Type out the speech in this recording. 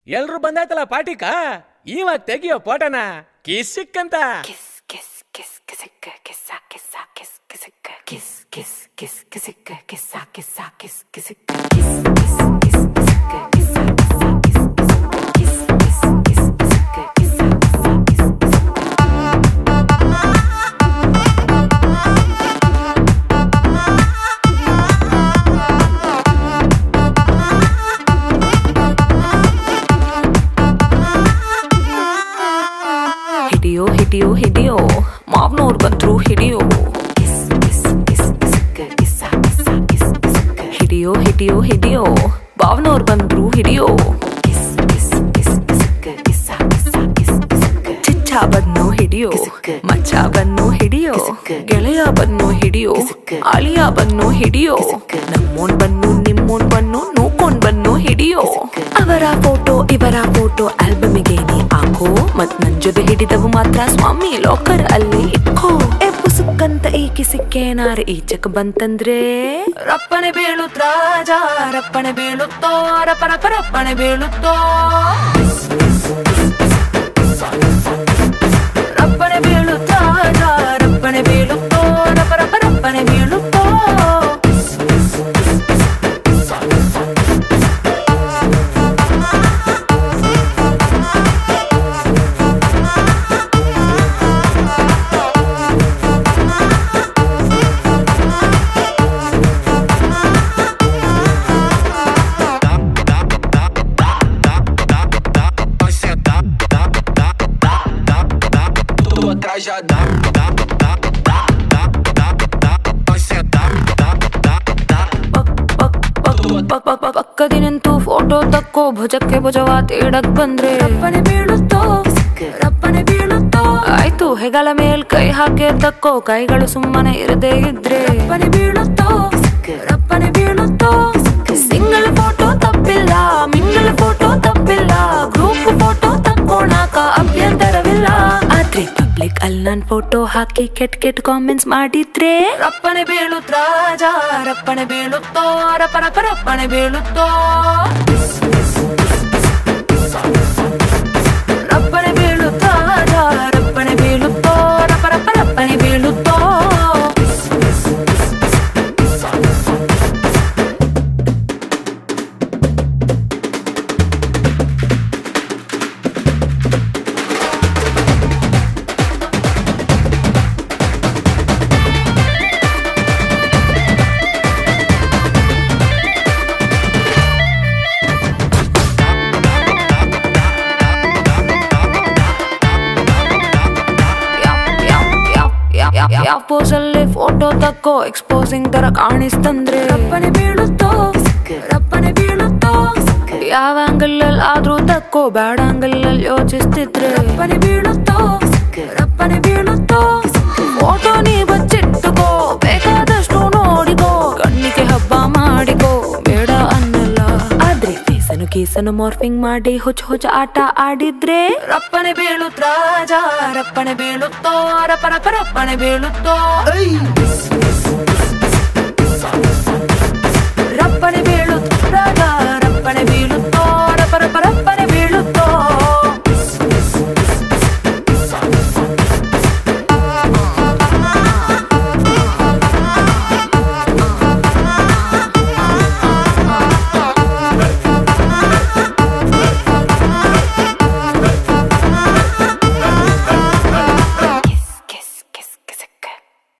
ಎಲ್ರು ಬಂದಾಯ್ತಲ್ಲ ಪಾಟಿಕ ಇವ ತೆಗಿಯೋ ಫೋಟೋನ ಕಿಸಿಕ್ಕಂತ Kiss, kiss, kiss, kissicka, kissa, kissa, kiss, kissicka, kiss, kiss, kiss, kissicka, kissa, kissa, kiss, kissicka, kiss, kiss, kiss, kissicka, kissa, kissa, kiss, kissicka, kiss, kiss, kiss, kissicka, kissa, kissa, kiss, kissicka. ಹಿಡಿಯೋ ಹಿಡಿಯೋ ಹಿಡಿಯೋ ಮಾವ್ನೋರ್ ಬಂದ್ರು ಹಿಡಿಯೋ Kiss, kiss, kiss, kissicka, kissa, kissa, kiss, kissicka, ಹಿಡಿಯೋ ಹಿಡಿಯೋ ಹಿಡಿಯೋ ಬಾವ್ನೋರ್ ಬಂದ್ರು ಹಿಡಿಯೋ kiss, kiss, kiss, kissicka, kissa, kissa, kiss, kissicka. ಚಿಚ್ಚ ಬನ್ನು ಹಿಡಿಯೋ ಮಚ್ಚ ಬನ್ನು ಹಿಡಿಯೋ ಗೆಳೆಯ ಬನ್ನು ಹಿಡಿಯೋ ಅಳಿಯ ಬನ್ನು ಹಿಡಿಯೋ ನಮ್ಮೋನ್ ಬನ್ನು ನಿಮ್ಮೋನ್ ಬನ್ನು ನೂಕೊಂಡ್ ಬನ್ನು ಹಿಡಿಯೋ ಅವರ ಫೋಟೋ ಇವರ ಫೋಟೋ ಆಲ್ಬಮಿಗೆ ನೀ ಹಾಕೋ ಮತ್ ನನ್ ಜೊತೆ ಹಿಡಿದವು ಮಾತ್ರ ಸ್ವಾಮಿ ಲಾಕರ್ ಅಲ್ಲಿ ಇಟ್ಕೋ ಎ ಪುಸುಕ್ಕಂತ ಈ ಕಿಸಿಕ್ಕೇನಾರ ಈಚಕ್ ಬಂತಂದ್ರೆ ರಪ್ಪನೆ ಬೀಳುತ್ತ ರಾಜ ರಪ್ಪನೆ ಬೀಳುತ್ತೋ ರಪ ರಪ ರಪ್ಪನೆ ಬೀಳುತ್ತೋ ರಪ್ಪನೆ ಬೀಳುತ್ತ ರಾಜ ರಪ್ಪನೆ ಬೀಳುತ್ತೋ ರಪ ರಪ ರಪ್ಪನೆ ಬೀಳುತ್ತೋ Tu atrás já dá, dá, dá, dá, dá, dá, dá. Vai sentar, dá, dá, dá. ಪಕ್ ಪಕ್ ಪಕ್ ಪಕ್ಕದಿ ನಿಂತು ಫೋಟೋ ತಕ್ಕೋ ಭುಜಕ್ಕೆ ಭುಜವ ತೇಡಕ್ ಬಂದ್ರೆ ರಪ್ಪನೆ ಬೀಳುತ್ತೋ ರಪ್ಪನೆ ಬೀಳುತ್ತೋ ಆಯ್ತು ಹೆಗಲ ಮೇಲ್ ಕೈ ಹಾಕಿ ತಕ್ಕೋ ಕೈಗಳು ಸುಮ್ಮನೆ ಇರದೇ ಇದ್ರೆ ರಪ್ಪನೆ ಬೀಳುತ್ತೋ ರಪ್ಪನೆ ಬೀಳುತ್ತೋ ಸಿಂಗಲ್ ಫೋಟೋ ತಪ್ಪಿಲ್ಲ ಮಿಂಗಲ್ ಫೋಟೋ ತಪ್ಪಿಲ್ಲ ಗ್ರೂಪ್ ಫೋಟೋ ತಕ್ಕೋಣಾಕ ಅಭ್ಯಂತರವಿಲ್ಲ ಆದ್ರೆ ಪಬ್ಲಿಕ್ ಅಲ್ಲಿ ನನ್ ಫೋಟೋ ಹಾಕಿ ಕೆಟ್ ಕೆಟ್ ಕಾಮೆಂಟ್ಸ್ ಮಾಡಿದ್ರೆ ರಪ್ಪನೆ ಬೀಳುತ್ತ ರಾಜ ರಪ್ಪನೆ ಬೀಳುತ್ತೋ ರಪ ರಪ ರಪ್ಪನೆ ಬೀಳುತ್ತೋ ರಪ್ಪನೆ ಬೀಳುತ್ತ ರಾಜ ರಪ್ಪನೆ ಬೀಳುತ್ತೋ ರಪ ರಪ ರಪ್ಪನೆ ಬೀಳುತ್ತೋ ಯಾವ ಪೋಸಲ್ಲಿ ಫೋಟೋ ತಕ್ಕೋ ಎಕ್ಸ್ಪೋಸಿಂಗ್ ತರ ಕಾಣಿಸ್ತಂದ್ರೆ ರಪ್ಪನೆ ಬೀಳುತ್ತೋ ರಪ್ಪನೆ ಬೀಳುತ್ತೋ ಯಾವ ಆಂಗಲ್ ಅಲ್ಲಿ ಆದ್ರೂ ತಕ್ಕೋ ಬ್ಯಾಡ್ ಆಂಗಲ್ ಅಲ್ಲಿ ಯೋಚಿಸ್ತಿದ್ರೆ ರಪ್ಪನೆ ಬೀಳುತ್ತೋ ರಪ್ಪನೆ ಬೀಳುತ್ತೋ ಫೋಟೋ ನೀ ಬಚ್ಚಿಟ್ಟುಕೋ ಬೇಕಾದಷ್ಟು ನೋಡಿಕೋ ಕಣ್ಣಿಗೆ ಹಬ್ಬ ಮಾಡಿಕೋ ಬೇಡ ಅನ್ನಲ್ಲ ಆದ್ರೆ ಫೇಸನು ಕೇಸನು ಮಾರ್ಫಿಂಗ್ ಮಾಡಿ ಹುಚ್ಚ ಹುಚ್ಚ ಆಟ ಆಡಿದ್ರೆ ರಪ್ಪನೆ ಬೀಳುತ್ತ ರಾಜ ರಪ್ಪನೆ ಬೀಳುತ್ತೋ ರಪ ರಪ ರಪ್ಪನೆ ಬೀಳುತ್ತೋ ರಪ್ಪನೆ ಬೀಳುತ್ತ ರಾಜ ರಪ್ಪನೆ ಬೀಳುತ್ತೋ